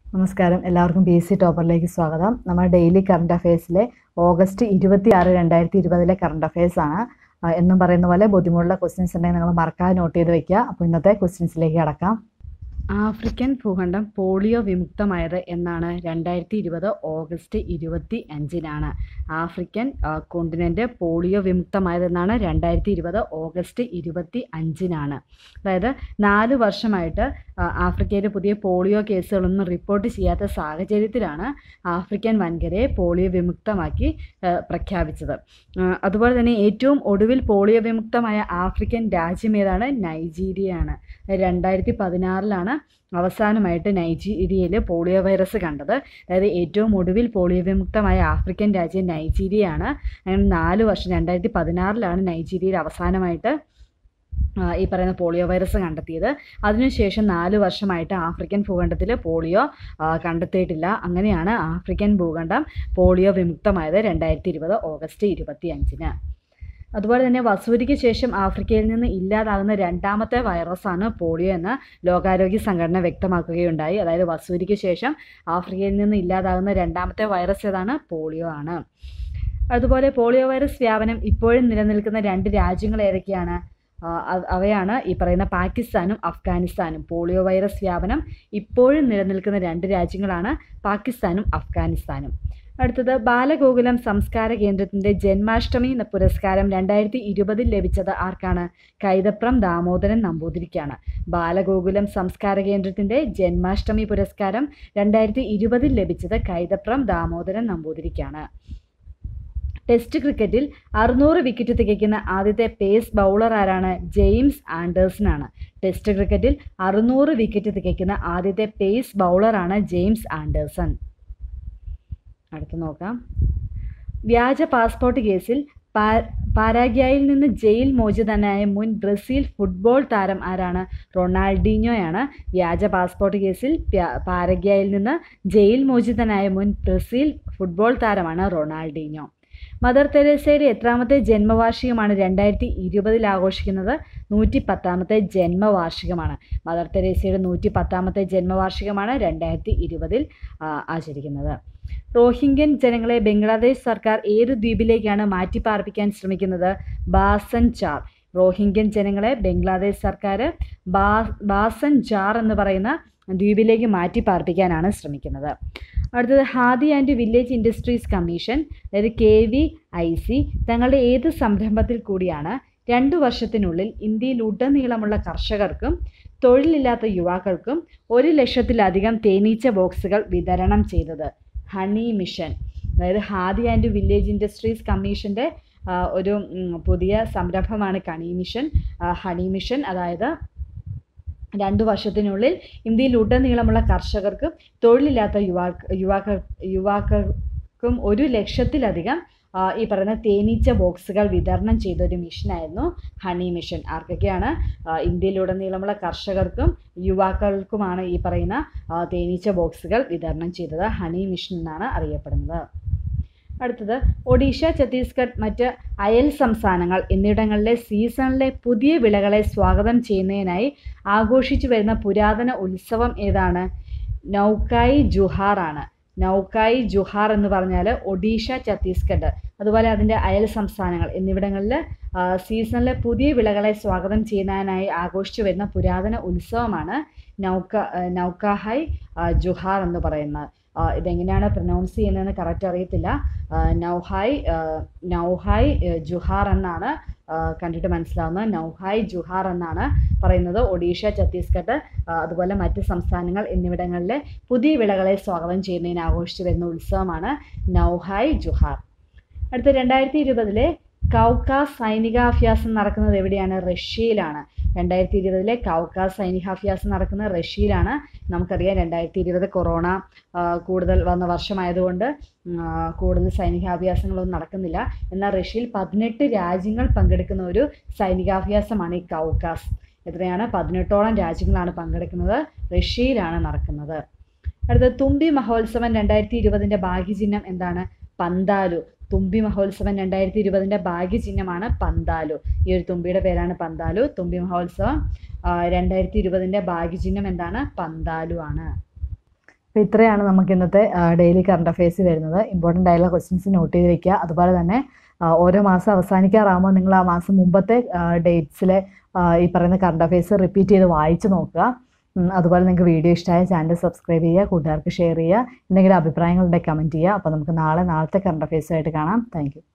നമസ്കാരം എല്ലാവർക്കും B S C ടോപ്പറിലേക്ക് സ്വാഗതം നമ്മൾ ഡെയിലി കറണ്ട് അഫയേഴ്സിലെ ഓഗസ്റ്റ് ഇരുപത്തി ആറ് രണ്ടായിരത്തി ഇരുപതിലെ കറണ്ട് അഫയേഴ്സ് ആണ് ആ, എന്നും പറയുന്ന പോലെ ബുദ്ധിമുട്ടുള്ള ക്വസ്റ്റ്യൻസ് ഉണ്ടെങ്കിൽ നിങ്ങൾ മറക്കാതെ നോട്ട് ചെയ്ത് വെക്കുക അപ്പോൾ ഇന്നത്തെ ക്വസ്റ്റ്യൻസിലേക്ക് കടക്കാം ആഫ്രിക്കൻ ഭൂഖണ്ഡം പോളിയോ വിമുക്തമായത് എന്നാണ് രണ്ടായിരത്തി ഇരുപത് ഓഗസ്റ്റ് ഇരുപത്തി അഞ്ചിനാണ് ആഫ്രിക്കൻ കോണ്ടിനെൻ്റ് പോളിയോ വിമുക്തമായതെന്നാണ് രണ്ടായിരത്തി ഇരുപത് ഓഗസ്റ്റ് ഇരുപത്തി അഞ്ചിനാണ് അതായത് നാല് വർഷമായിട്ട് ആ, ആഫ്രിക്കയിൽ പുതിയ പോളിയോ കേസുകളൊന്നും റിപ്പോർട്ട് ചെയ്യാത്ത സാഹചര്യത്തിലാണ് ആഫ്രിക്കൻ വൻകരയെ പോളിയോ വിമുക്തമാക്കി ആ, പ്രഖ്യാപിച്ചത് ആ, അതുപോലെ തന്നെ ഏറ്റവും ഒടുവിൽ പോളിയോ വിമുക്തമായ ആഫ്രിക്കൻ രാജ്യം ഏതാണ് നൈജീരിയയാണ് രണ്ടായിരത്തി പതിനാറിലാണ് അവസാനമായിട്ട് നൈജീരിയയിൽ പോളിയോ വൈറസ് കണ്ടത് അതായത് ഏറ്റവും ഒടുവിൽ പോളിയോ വിമുക്തമായ ആഫ്രിക്കൻ രാജ്യം നൈജീരിയയാണ് അങ്ങനെ നാല് വർഷം രണ്ടായിരത്തി പതിനാറിലാണ് നൈജീരിയയിൽ അവസാനമായിട്ട് ആ, ഈ പറയുന്ന പോളിയോ വൈറസ് കണ്ടെത്തിയത് അതിനുശേഷം നാല് വർഷമായിട്ട് ആഫ്രിക്കൻ ഭൂഖണ്ഡത്തിൽ പോളിയോ ആ, കണ്ടെത്തിയിട്ടില്ല അങ്ങനെയാണ് ആഫ്രിക്കൻ ഭൂഖണ്ഡം പോളിയോ വിമുക്തമായത് രണ്ടായിരത്തി ഇരുപത് ഓഗസ്റ്റ് ഇരുപത്തി അഞ്ചിന് അതുപോലെ തന്നെ വസൂരിക്ക് ശേഷം ആഫ്രിക്കയിൽ നിന്ന് ഇല്ലാതാകുന്ന രണ്ടാമത്തെ വൈറസാണ് പോളിയോ എന്ന് ലോകാരോഗ്യ സംഘടന വ്യക്തമാക്കുകയുണ്ടായി അതായത് വസൂരിക്ക് ശേഷം ആഫ്രിക്കയിൽ നിന്ന് ഇല്ലാതാകുന്ന രണ്ടാമത്തെ വൈറസ് ഏതാണ് പോളിയോ ആണ് അതുപോലെ പോളിയോ വൈറസ് വ്യാപനം ഇപ്പോഴും നിലനിൽക്കുന്ന രണ്ട് രാജ്യങ്ങൾ ഏതൊക്കെയാണ് ആ, അവ- അവയാണ് ഈ പറയുന്ന പാകിസ്ഥാനും അഫ്ഗാനിസ്ഥാനും പോളിയോ വൈറസ് വ്യാപനം ഇപ്പോഴും നിലനിൽക്കുന്ന രണ്ട് രാജ്യങ്ങളാണ് പാകിസ്ഥാനും അഫ്ഗാനിസ്ഥാനും അടുത്തത് ബാലഗോകുലം സംസ്കാര കേന്ദ്രത്തിൻ്റെ ജന്മാഷ്ടമി എന്ന പുരസ്കാരം രണ്ടായിരത്തി ഇരുപതിൽ ലഭിച്ചത് ആർക്കാണ് കൈതപ്രം ദാമോദരൻ നമ്പൂതിരിക്കാണ് ബാലഗോകുലം സംസ്കാര കേന്ദ്രത്തിൻ്റെ ജന്മാഷ്ടമി പുരസ്കാരം രണ്ടായിരത്തി ഇരുപതിൽ ലഭിച്ചത് കൈതപ്രം ദാമോദരൻ നമ്പൂതിരിക്കാണ് ടെസ്റ്റ് ക്രിക്കറ്റിൽ അറുന്നൂറ് വിക്കറ്റ് തികയ്ക്കുന്ന ആദ്യത്തെ പേസ് ബൗളർ ആരാണ് ജെയിംസ് ആൻഡേഴ്സൺ ആണ് ടെസ്റ്റ് ക്രിക്കറ്റിൽ അറുന്നൂറ് വിക്കറ്റ് തികയ്ക്കുന്ന ആദ്യത്തെ പേസ് ബൗളറാണ് ജെയിംസ് ആൻഡേഴ്സൺ അടുത്ത് നോക്കാം വ്യാജ പാസ്പോർട്ട് കേസിൽ പാ- പാരാഗ്വായിൽ നിന്ന് ജയിൽ മോചിതനായ മുൻ ബ്രസീൽ ഫുട്ബോൾ താരം ആരാണ് റൊണാൾഡീഞ്ഞോയാണ് വ്യാജ പാസ്പോർട്ട് കേസിൽ പ്യ- പാരഗ്വായിൽ നിന്ന് ജയിൽ മോചിതനായ മുൻ ബ്രസീൽ ഫുട്ബോൾ താരമാണ് റൊണാൾഡീഞ്ഞോ മദർ തെരേസയുടെ എത്രാമത്തെ ജന്മവാർഷികമാണ് രണ്ടായിരത്തി ഇരുപതിൽ ആഘോഷിക്കുന്നത് നൂറ്റി പത്താമത്തെ ജന്മവാർഷികമാണ് മദർ തെരേസയുടെ നൂറ്റി പത്താമത്തെ ജന്മവാർഷികമാണ് രണ്ടായിരത്തി ഇരുപതിൽ ആചരിക്കുന്നത് റോഹിംഗ്യൻ ജനങ്ങളെ ബംഗ്ലാദേശ് സർക്കാർ ഏതു ദ്വീപിലേക്കാണ് മാറ്റിപ്പാർപ്പിക്കാൻ ശ്രമിക്കുന്നത് ബാസൻ ചാർ റോഹിംഗ്യൻ ജനങ്ങളെ ബംഗ്ലാദേശ് സർക്കാർ ബാ ബാസൻ ജാർ എന്ന് പറയുന്ന ദ്വീപിലേക്ക് മാറ്റിപ്പാർപ്പിക്കാനാണ് ശ്രമിക്കുന്നത് അടുത്തത് Khadi and village industries commission അതായത് കെ വി ഐ സി തങ്ങളുടെ ഏത് സംരംഭത്തിൽ കൂടിയാണ് രണ്ടു വർഷത്തിനുള്ളിൽ ഇന്ത്യയിൽ ഉടനീളമുള്ള കർഷകർക്കും തൊഴിലില്ലാത്ത യുവാക്കൾക്കും ഒരു ലക്ഷത്തിലധികം തേനീച്ച ബോക്സുകൾ വിതരണം ചെയ്തത് ഹണി മിഷൻ അതായത് ഹാദി ആൻഡ് വില്ലേജ് ഇൻഡസ്ട്രീസ് കമ്മീഷൻ്റെ ഒരു ഉം, പുതിയ സംരംഭമാണ് കണി മിഷൻ ആ, ഹണി മിഷൻ അതായത് രണ്ടു വർഷത്തിനുള്ളിൽ ഇന്ത്യയിൽ ഉടനീളമുള്ള കർഷകർക്കും തൊഴിലില്ലാത്ത യുവാക്ക യുവാക്കൾ യുവാക്കൾക്കും ഒരു ലക്ഷത്തിലധികം ആ, ഈ പറയുന്ന തേനീച്ച ബോക്സുകൾ വിതരണം ചെയ്ത ഒരു മിഷനായിരുന്നു ഹണി മിഷൻ ആർക്കൊക്കെയാണ് ആ, ഇന്ത്യയിലുടനീളമുള്ള കർഷകർക്കും യുവാക്കൾക്കുമാണ് ഈ പറയുന്ന ആ, തേനീച്ച ബോക്സുകൾ വിതരണം ചെയ്തത് ഹണി മിഷൻ എന്നാണ് അറിയപ്പെടുന്നത് അടുത്തത് ഒഡീഷ ഛത്തീസ്ഗഡ് മറ്റ് അയൽ സംസ്ഥാനങ്ങൾ എന്നിവിടങ്ങളിലെ സീസണിലെ പുതിയ വിളകളെ സ്വാഗതം ചെയ്യുന്നതിനായി ആഘോഷിച്ചു വരുന്ന പുരാതന ഉത്സവം ഏതാണ് നൗക്കായി ജുഹാർ ആണ് നൗക്കായി ജുഹാർ എന്ന് പറഞ്ഞാൽ ഒഡീഷ ഛത്തീസ്ഗഡ് അതുപോലെ അതിൻ്റെ അയൽ സംസ്ഥാനങ്ങൾ എന്നിവിടങ്ങളിൽ ആ, സീസണിലെ പുതിയ വിളകളെ സ്വാഗതം ചെയ്യുന്നതിനായി ആഘോഷിച്ചു വരുന്ന പുരാതന ഉത്സവമാണ് നൗക്ക ആ, നൗക്കാഹായ് ആ, ജുഹാർ എന്ന് പറയുന്നത് ആ, ഇതെങ്ങനെയാണ് പ്രൊനൗൺസ് ചെയ്യുന്നതെന്ന് കറക്റ്റ് അറിയത്തില്ല ആ, നൗഹായ് ആ, നൗഹായ് ആ, ജുഹാർ എന്നാണ് ആ, കണ്ടിട്ട് മനസ്സിലാവുന്നത് നൗഹായ് ജുഹാർ എന്നാണ് പറയുന്നത് ഒഡീഷ ഛത്തീസ്ഗഡ് ആ, അതുപോലെ മറ്റ് സംസ്ഥാനങ്ങൾ എന്നിവിടങ്ങളിലെ പുതിയ വിളകളെ സ്വാഗതം ചെയ്യുന്നതിന് ആഘോഷിച്ചു വരുന്ന ഉത്സവമാണ് നൗഹായ് ജുഹാർ അടുത്ത രണ്ടായിരത്തി ഇരുപതിലെ കൗക്കാസ് സൈനികാഭ്യാസം നടക്കുന്നത് എവിടെയാണ് റഷ്യയിലാണ് രണ്ടായിരത്തി ഇരുപതിലെ കൗക്കാസ് സൈനികാഭ്യാസം നടക്കുന്നത് റഷ്യയിലാണ് നമുക്കറിയാം രണ്ടായിരത്തി ഇരുപത് കൊറോണ ആ, കൂടുതൽ വന്ന വർഷമായതുകൊണ്ട് ആ, കൂടുതൽ സൈനികാഭ്യാസങ്ങളൊന്നും നടക്കുന്നില്ല എന്നാൽ റഷ്യയിൽ പതിനെട്ട് രാജ്യങ്ങൾ പങ്കെടുക്കുന്ന ഒരു സൈനികാഭ്യാസമാണ് ഈ കൗക്കാസ് എത്രയാണ് പതിനെട്ടോളം രാജ്യങ്ങളാണ് പങ്കെടുക്കുന്നത് റഷ്യയിലാണ് നടക്കുന്നത് അടുത്ത തുമ്പി മഹോത്സവം രണ്ടായിരത്തി ഇരുപതിൻ്റെ ഭാഗ്യചിഹ്നം എന്താണ് പന്താലു തുമ്പി മഹോത്സവം രണ്ടായിരത്തി ഇരുപതിൻ്റെ ഭാഗ്യചിഹ്നമാണ് പന്താലു ഈ ഒരു തുമ്പിയുടെ പേരാണ് പന്താലു തുമ്പി മഹോത്സവം രണ്ടായിരത്തി ഇരുപതിൻ്റെ ഭാഗ്യചിഹ്നം എന്താണ് പന്താലു ആണ് അപ്പോൾ ഇത്രയാണ് നമുക്ക് ഇന്നത്തെ ഡെയിലി കറണ്ട് അഫയേഴ്സ് വരുന്നത് ഇമ്പോർട്ടൻ്റ് ആയിട്ടുള്ള ക്വസ്റ്റ്യൻസ് നോട്ട് ചെയ്ത് വെക്കുക അതുപോലെ തന്നെ ആ, ഓരോ മാസം അവസാനിക്കാറാകുമ്പോൾ നിങ്ങൾ ആ മാസം മുമ്പത്തെ ഡേറ്റ്സിലെ ഈ പറയുന്ന കറണ്ട് അഫയേഴ്സ് റിപ്പീറ്റ് ചെയ്ത് വായിച്ച് നോക്കുക ഉം, അതുപോലെ നിങ്ങൾക്ക് വീഡിയോ ഇഷ്ടമായ ചാനൽ സബ്സ്ക്രൈബ് ചെയ്യുക കൂട്ടുകാർക്ക് ഷെയർ ചെയ്യുക എന്തെങ്കിലും അഭിപ്രായങ്ങളുണ്ടെങ്കിൽ കമൻറ്റ് ചെയ്യുക അപ്പോൾ നമുക്ക് നാളെ നാളത്തെ കറണ്ട് അഫയേഴ്സുമായിട്ട് കാണാം താങ്ക്